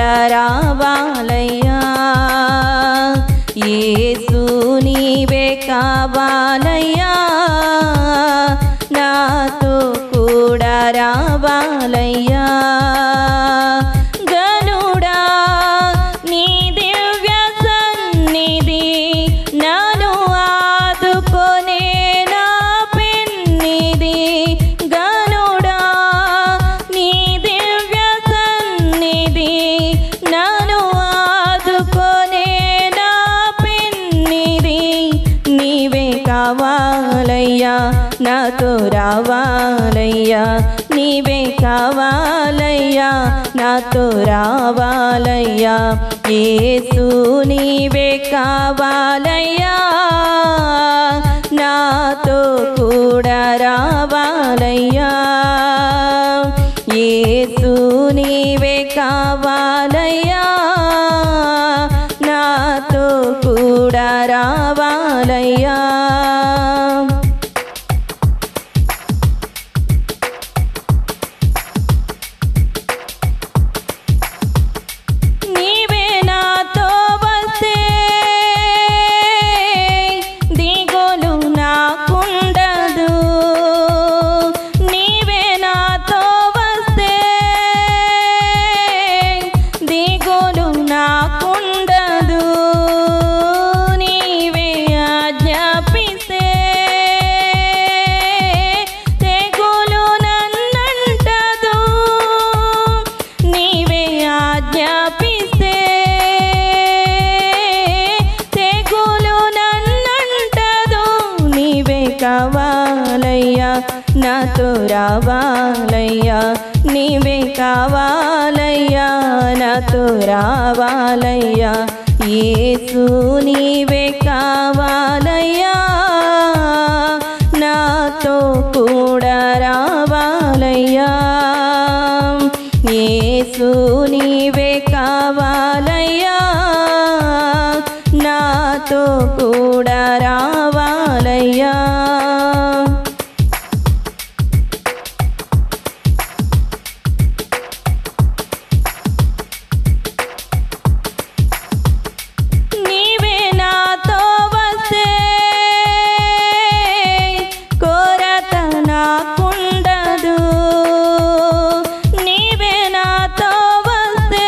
కూడా రావాలయ్యా యేసు నీవే కావాలయ్యా నాతో కూడా రావాలయ్యా గనుడా నీ దివ్య సన్నిధి నన్ను ఆదుకొనే నా పెన్నిది గనుడా నీ దివ్య సన్నిధి నన్ను ఆదుకొనే నా పెన్నిది నీవే కావాలయ్యా నాతో రావాలయ్యా నీవే కావాలయ్యా నాతో రావాలయ్యా యేసు నీవే కావాలయ్యా నాతో కూడా రావాలయ్యా యేసు నీవే కావాలయ్యా నాతో కూడా రావాలయ్యా నీవే నాతో వస్తే దిగులు నాకుండదు నీవే నాతో వస్తే దిగులు నాకుండదు నీవే ఆజ్ఞాపిస్తే తెగులు నన్నంటదు నీవే ఆజ్ఞాపిస్తే తెగులు నన్నంటదు నీవే కావాలయ్యా నాతో రావాలయ్యా నీవే కావాలయ్యా నాతో రావాలయ్యా యేసు నీవే కావాలయ్యా నాతో కూడా రావాలయ్యా యేసు నీవే కావాలయ్యా నాతో కూడా రావాలయ్యా నీవే నాతో వస్తే కోరత నాకుండదు నీవే నాతో వస్తే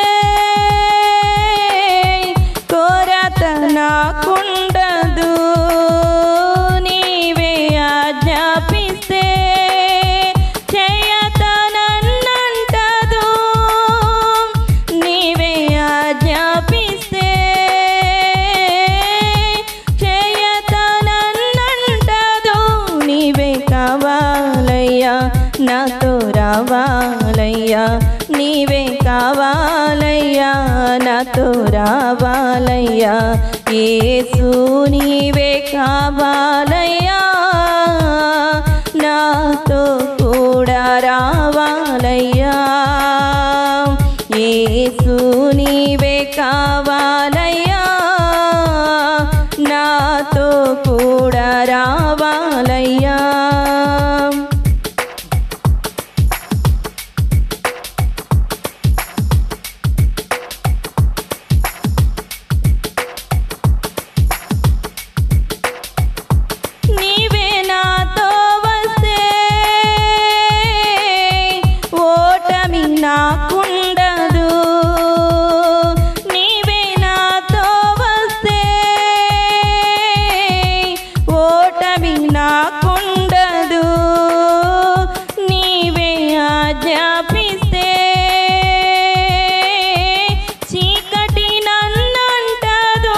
కోరత నాకుండదు నీవే ఆజ్ఞాపిస్తే చేయత నన్నంటదు నీవే ఆజ్ఞాపిస్తే చేయత నన్నంటదు నీవే కావాలయ్యా నాతో రావాలయ్యా నీవే కావాలయ్యా నాతో రావాలయ్యా యేసు నీవే కావాలయ్యా నాతో కూడా రావాలయ్యా యేసు నీవే కావాలయ్యా నాతో కూడా రావాలయ్యా నీవే నాతో వస్తే ఓటమి నాకుండదు నీవే నాతో వస్తే ఓటమి నాకుండదు నీవే ఆజ్ఞాపిస్తే చీకటి నన్నంటదు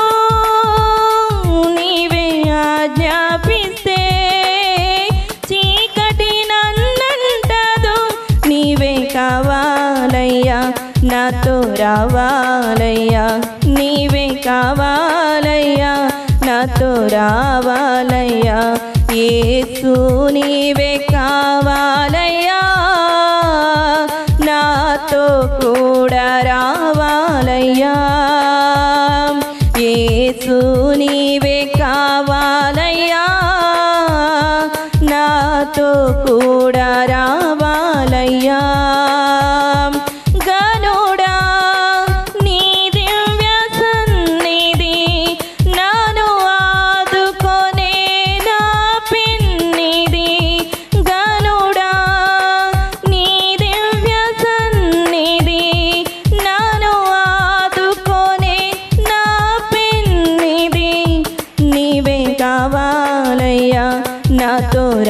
నీవే ఆజ్ఞాపిస్తే చీకటి నన్నంటదు నీవే కావాలయ్యా నాతో రావాలయ్యా నీవే కావాలయ్యా నాతో రావాలయ్యా యేసు నీవే కావాలయ్యా నాతో కూడా రావాలయ్యా యేసు నీవే కావాలయ్యా నాతో కూడా రావాలయ్యా గనుడా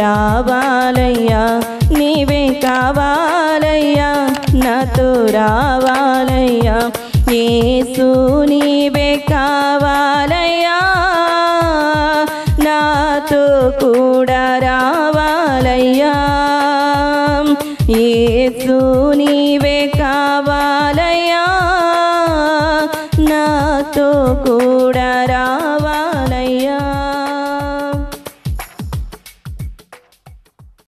రావాలయ్యా నీవే కావాలయ్యా నాతో రావాలయ్యా యేసు నీవే కావాలయ్యా నాతో కూడా రావాలయ్యా యేసు నీవే కావాలయ్యా నాతో కూడా